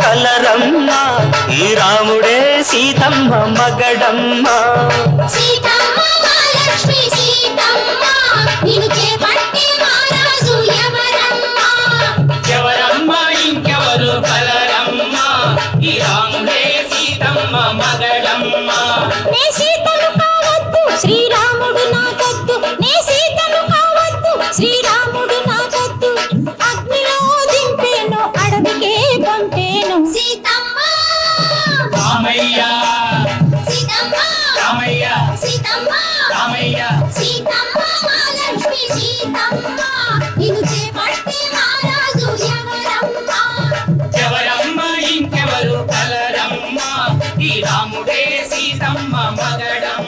కలరమ్మ ఈ రాముడే సీతమ్మ మగడమ్మ సీతమ్మ మహాలక్ష్మి సీతమ్మ నిన్ను చేపట్టి మహారాజు ఎవరమ్మ ఎవరమ్మ ఇంకెవరు కలరమ్మ ఈ రాముడే సీతమ్మ మగడమ్మ నే సీతను కావద్దు శ్రీరాముడు నాకొద్దు నే సీతను కావద్దు శ్రీరాముడు నాకొద్దు అగ్నిలో దింపేను అడవికే పంపేను సీతమ్మ రామయ్య సీతమ్మ రామయ్య సీతమ్మ రామయ్య సీతమ్మ మహాలక్ష్మి సీతమ్మ నిన్ను చేపట్టి మహారాజు ఎవరమ్మ ఎవరమ్మ ఇంకెవరు కలరమ్మ ఈ రాముడే సీతమ్మ మగడమ్మ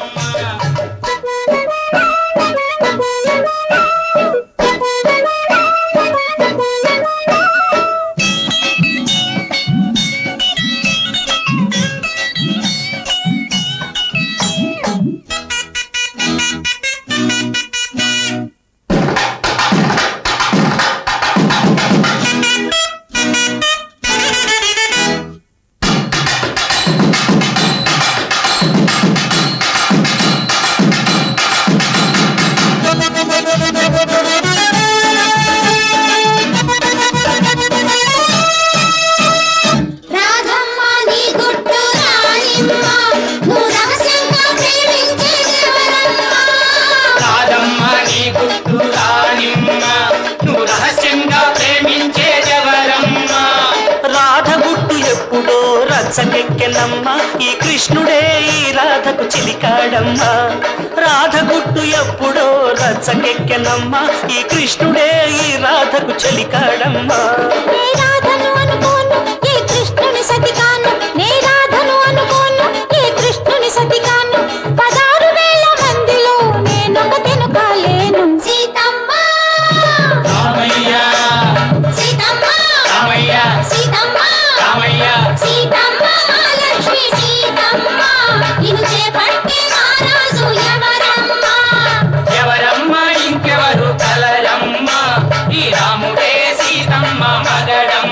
రాధమ్మ నీ గుట్టు రాణిమ్మ నువ్వు రహస్యంగా ప్రేమించేదెవరమ్మ కాదమ్మ నీ గుట్టు రానిమ్మ నువ్వు రహస్యంగా ప్రేమించేదెవరమ్మ రాధగుట్టు ఎప్పుడో రచ్చకెక్కెనమ్మ ఈ కృష్ణుడే ఈ రాధకు చిలికాడమ్మ రాధగుట్టు ఎప్పుడో రచ్చకెక్కెనమ్మ ఈ కృష్ణుడే ఈ రాధకు చెలికాడమ్మ నే రాధను అనుకోను ఏ కృష్ణుని సతికాను నే రాధను అనుకోను ఏ కృష్ణుని సతికాను పదారు వేల మందిలో నేనొకతెను కాలేను సీతమ్మ రామయ్య సీతమ్మ రామయ్య సీతమ్మ రామయ్య సీతమ్మ మహాలక్ష్మి సీతమ్మ నిన్ను చేపట్టి మహారాజు ఎవరమ్మ ఎవరమ్మ ఇంకెవరు కలరమ్మ ఈ రాముడే సీతమ్మ మగడమ్మ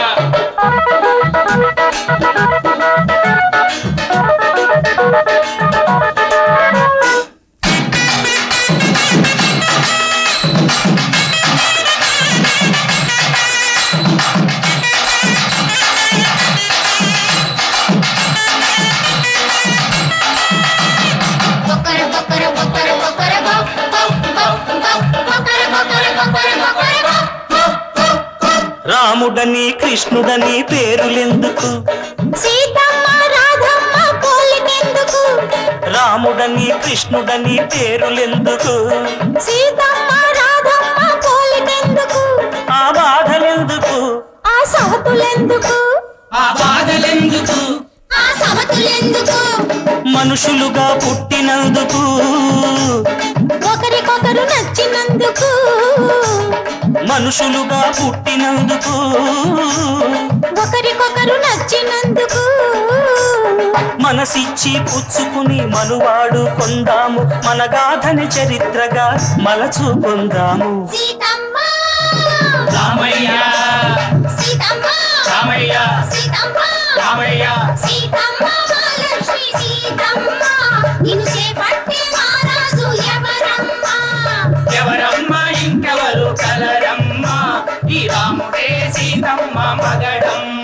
బొక్కర బొక్కర బొక్కర బొక్కర బొ బొ బొ బొ బొక్కర బొక్కర బొక్కర బొక్కర బొ బొ బొ బొ రాముడని కృష్ణుడని పేరులెందుకు సీతమ్మ రాధమ్మ పోలికెందుకు రాముడని కృష్ణుడని పేరులెందుకు సీతమ్మ రాధమ్మ పోలికెందుకు ఆ బాధలెందుకు ఆ సవతులెందుకు ఆ బాధలెందుకు ఆ సవతులెందుకు మనుషులుగా పుట్టినందుకు ఒకరికొకరు నచ్చినందుకు మనుషులుగా పుట్టినందుకు ఒకరికొకరు నచ్చినందుకు మనసిచ్చి పుచ్చుకుని మనువాడు కొందాము మన గాథని చరిత్రగా మలచుకుందాము సీతమ్మ రామయ్య సీతమ్మ రామయ్య సీతమ్మ రామయ్య సీతమ్మ మహాలక్ష్మి సీతమ్మ నిన్ను చేపట్టి మహారాజు ఎవరమ్మ ఎవరమ్మ ఇంకెవరు కలరమ్మ ఈ రాముడే సీతమ్మ మగడమ్మ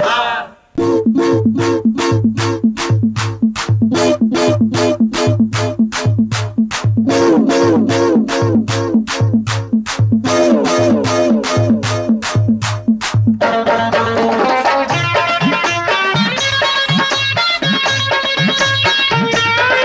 సీతమ్మ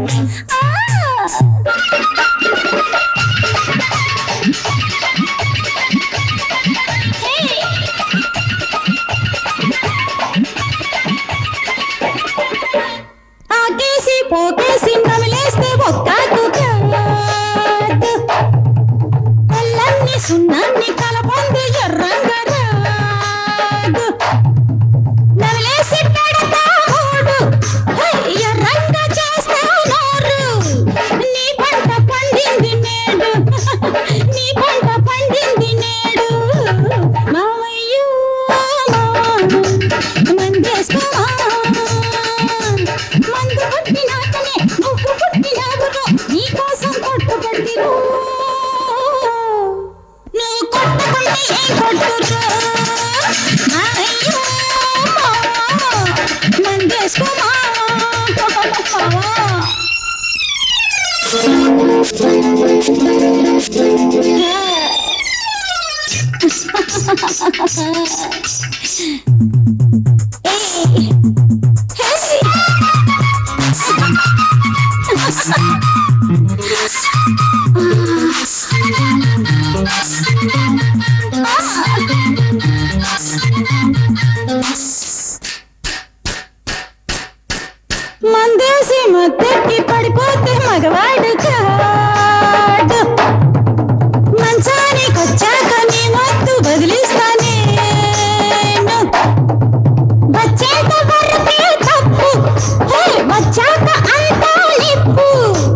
ఆకేసి పోకేసి నమిలేస్తే ఒక్కాకు కాదు తెల్లన్ని సున్నాన్ని కలపంది ఎర్రంగా రాదు నమిలేసి పెడతా మూడు హై, ఎర్రంగా చేస్తా నోరు నీ పంట పండింది నేడు నీ పంట పండింది నేడు మావయ్యో మందేసుకోమా మందు కొట్టినాకనే నువ్వు పుట్టినావురో నీ కోసం కొట్టుబడిరు నువ్వు కొట్టకుండా ఏం కొట్టురు అయ్యో మందేసుకోమా Hey! Hey! మందేసి ముద్దెక్కి పడిపోతే మగవాడు కాడు మంచానికొచ్చాక నీ మొత్తు బదిలిస్తానే వచ్చేంత వరకే తప్పు హే వచ్చాక అంతా నిప్పు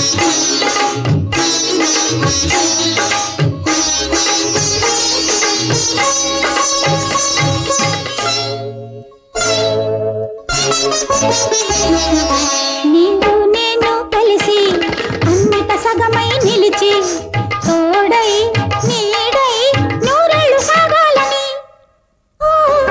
నీవు నేను కలిసి అన్నిట సగమై నిలిచి తోడై నీడై నూరేళ్ళు సాగాలని ఓ,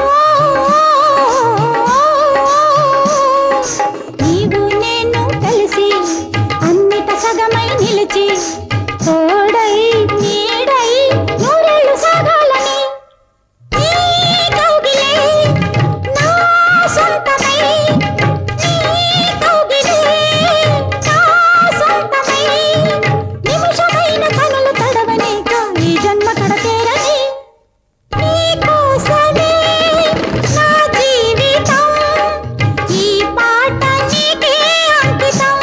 నీవు నేను కలిసి అన్నిట సగమై నిలిచి తోడై నీడై నూరేళ్ళు సాగాలని నీ కౌగిలే నా సొంతమై నీ కౌగిలే నా సొంతమై నిమిషమైన కనులు తడవనేక ఈ జన్మ కడతేరని నీ కోసమే నా జీవితం ఈ పాట నీకే అంకితం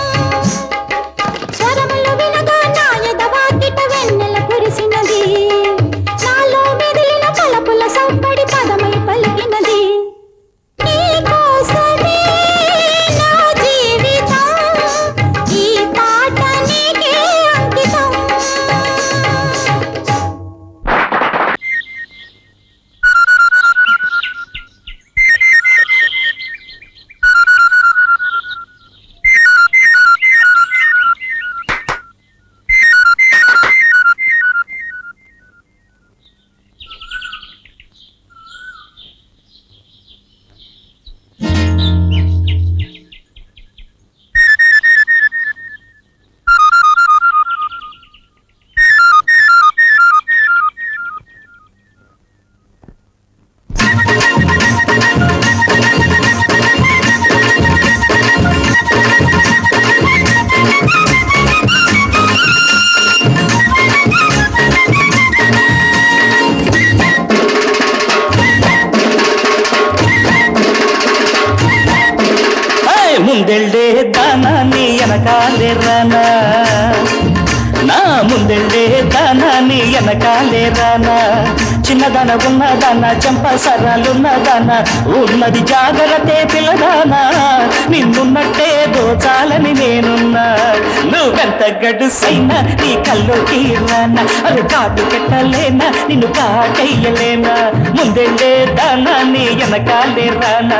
స్వరములు వినగా నా ఎదవాకిట వెన్నెల కురిసినది నాలో మెదిలిన తలపుల సౌపడి పదమై పలికినది నీ కోసమే నా జీవితం ఈ పాట నీకే అంకితం ఏయ్, ముందెళ్ళే దానా నీ వెనకాలే రానా నా ముందెళ్ళే దానా నీ వెనకాలే రానా చిన్నదాన ఉన్నదాన చెంప సరాలున్నదాన ఉన్నది జాగ్రత్తే పిల్లదానా నిన్నున్నట్టే దోచాలని నేనున్నా నువ్వెంత గడుసైనా నీ కల్లోకి రానా అది కాటు పెట్టలేనా నిన్ను కాటయ్యలేనా ముందెళ్ళే దానా నీ వెనకాలే రానా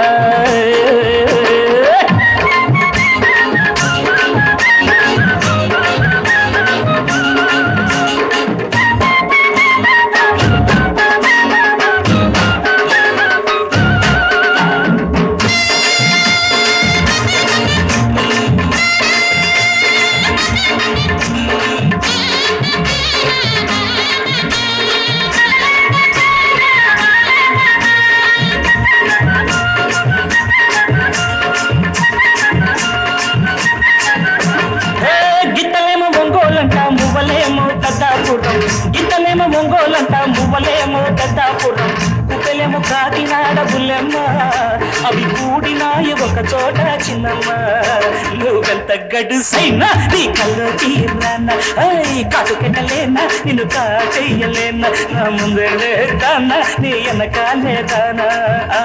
హే, గిత్తలేమో ఒంగోలంట మువ్వలేమో పెద్దాపురం గిత్తలేమో ఒంగోలంట మువ్వలేమో పెద్దాపురం కుక్కలేమో కాకినాడ బుల్లెమ్మ అవి కూడినాయి ఒక చోట చిన్నమ్మ నువ్వెంత గడుసైనా నీ కల్లో తీరానా ఐ కాటు కెట్టలేనా నిన్ను కాటయ్యలేనా నా ముందే లేదానా నీ వెనకాలే దానా ఆ.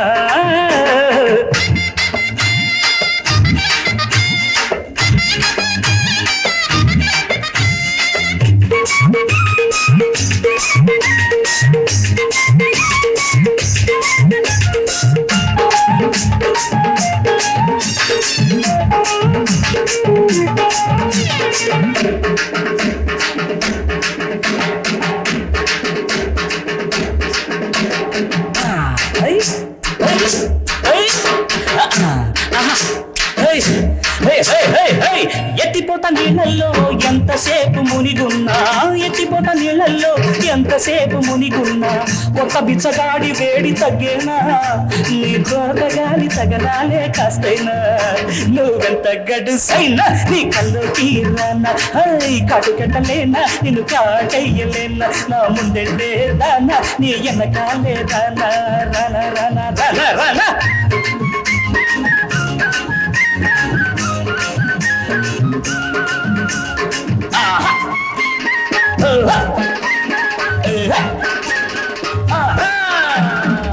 Hey, hey, hey, ah, ah, hey, hey, hey, hey, hey. ఎత్తిపోత నీళ్ళల్లో ఎంతసేపు మునిగున్నా ఎత్తిపోత నీళ్ళల్లో ఎంతసేపు మునిగున్నా ఒక బిచ్చగాడి వేడి తగ్గేనా నీ గోదగాలి తగలాలే కాస్తైనా నువ్వెంత గడుసైనా నీ కల్లో తీరానా హై కాటుకెట్టలేనా నిన్ను కాటయ్యలేనా నా ముందే దానా నీ వెనకాలే దానా రానా రానా రానా రానా ఆహా ఆహా ఆహా ఆహా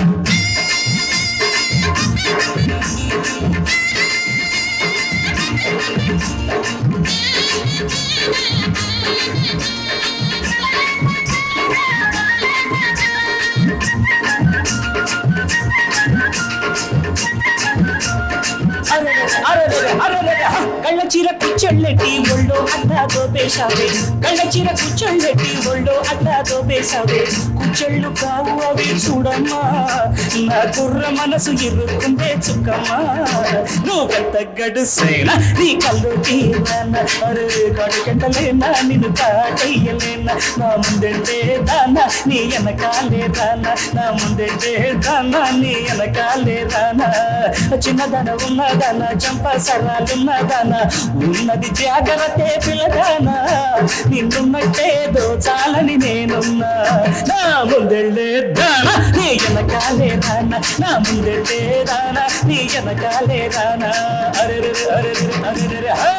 కుచ్చళ్ళెట్టి ఒళ్ళో అడ్డా దోపేశావే కళ్ళ చీర కుచ్చళ్ళెట్టి ఒళ్ళో అడ్డా దోపేశావే కుచ్చళ్ళు కావు అవి చూడమ్మా నా కుర్ర మనసు ఇరుక్కుందే చుక్కమ్మా నువ్వు పెద్ద గడుసేనా నీ కళ్ళు తీరానా అరే కడుకెంటలేనా నిన్ను తాటయ్యలేనా నా ముందంటే దానా నీ వెనకాలే దానా నా ముందంటే దానా నీ వెనకాలే దానా చిన్నదన ఉన్నదన చంప సరాలున్నదన ఉన్నది జాగ్రత్తే పిల్లదానా నిన్నున్నట్టే దోచాలని నేనున్నా నా ముందెళ్ళే దానా నీ వెనకాలే రానా నా ముందెళ్ళే దానా నీ వెనకాలే రానా అరే అరే అరే అరే హా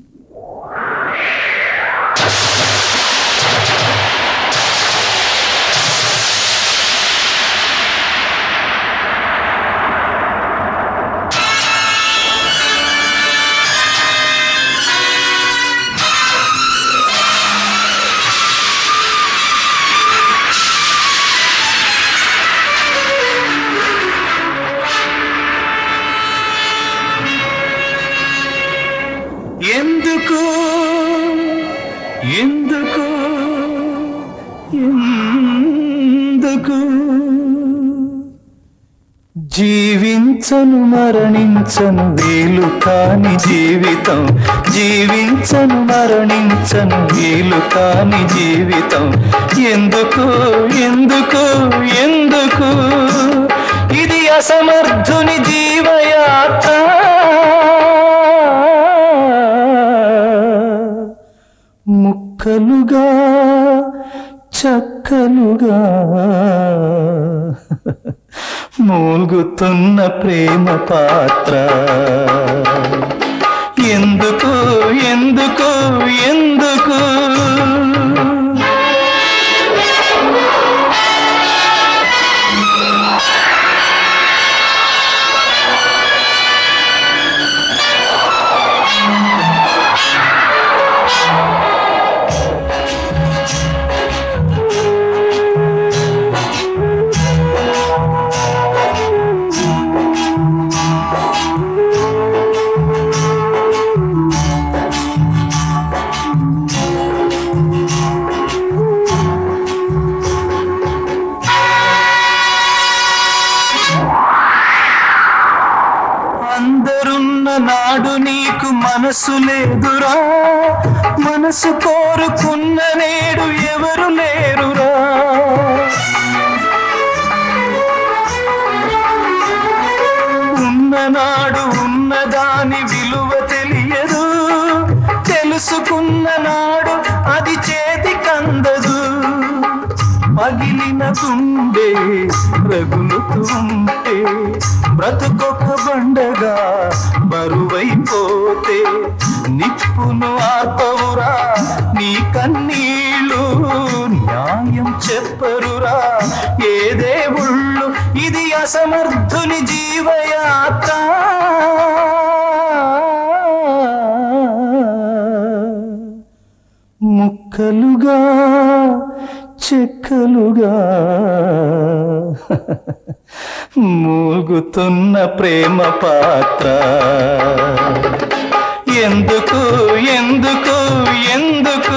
ఎందుకు ఎందుకు ఎందుకు జీవించను మరణించను వీలు కాని జీవితం జీవించను మరణించను వీలు కాని జీవితం ఎందుకు ఎందుకు ఎందుకు ఇది అసమర్థుని జీవయాత్ర ముక్కలుగా చక్కలుగా మూల్గుతున్న ప్రేమ పాత్ర ఎందుకు ఎందుకు ఎందుకు అందరున్న నాడు నీకు మనసు లేదురా మనసు కోరుకున్న నేడు ఎవరు లేరురా ఉన్ననాడు ఉన్నదాని విలువ తెలియదు తెలుసుకున్న నాడు అది చేతికందదు పగిలిన గుండె రగులుతుంటే బ్రతుకొక బండగా బరువైపోతే నిప్పును ఆర్పవురా నీ కన్నీళ్ళు న్యాయం చెప్పరురా ఏ దేవుళ్ళు ఇది అసమర్థుని జీవయాత్ర ముక్కలుగా చెక్కలుగా మూగుతున్న ప్రేమ పాత్ర ఎందుకు ఎందుకు ఎందుకు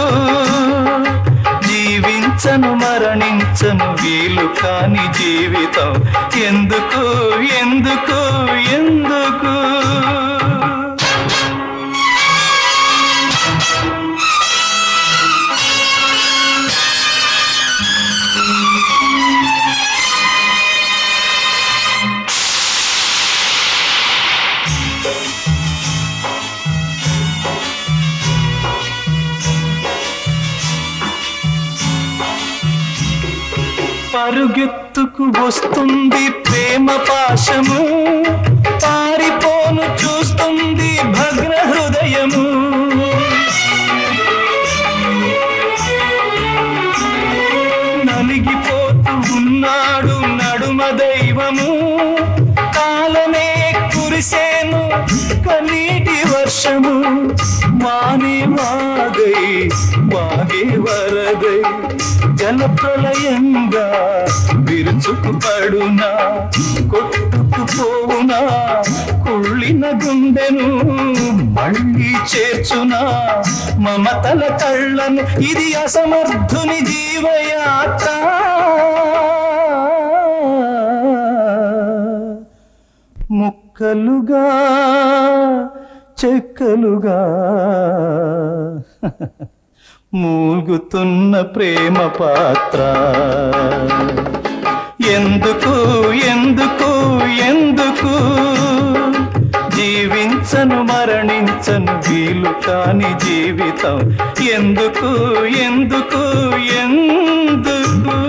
జీవించను మరణించను వీలు కాని జీవితం ఎందుకు ఎందుకు ఎందుకు పరుగెత్తుకు వస్తుంది ప్రేమ పాశము పారిపోను చూస్తుంది భగ్న హృదయము నలిగిపోతూ ఉన్నాడు నడుమ దైవము కాలమే కురిసేను కనీటి వర్షము వానే వాగై వాగే వరదై జల ప్రళయంగా విరుచుకు పడునా కొట్టు కొట్టుపోవునా కుళ్ళిన గుండెను మళ్ళీ చేర్చునా మమతల కళ్ళను ఇది అసమర్థుని జీవయాత్ర ముక్కలుగా చెక్కలుగా మూల్గుతున్న ప్రేమ పాత్ర ఎందుకు ఎందుకు ఎందుకు జీవించను మరణించను వీలు కాని జీవితం ఎందుకు ఎందుకు ఎందుకు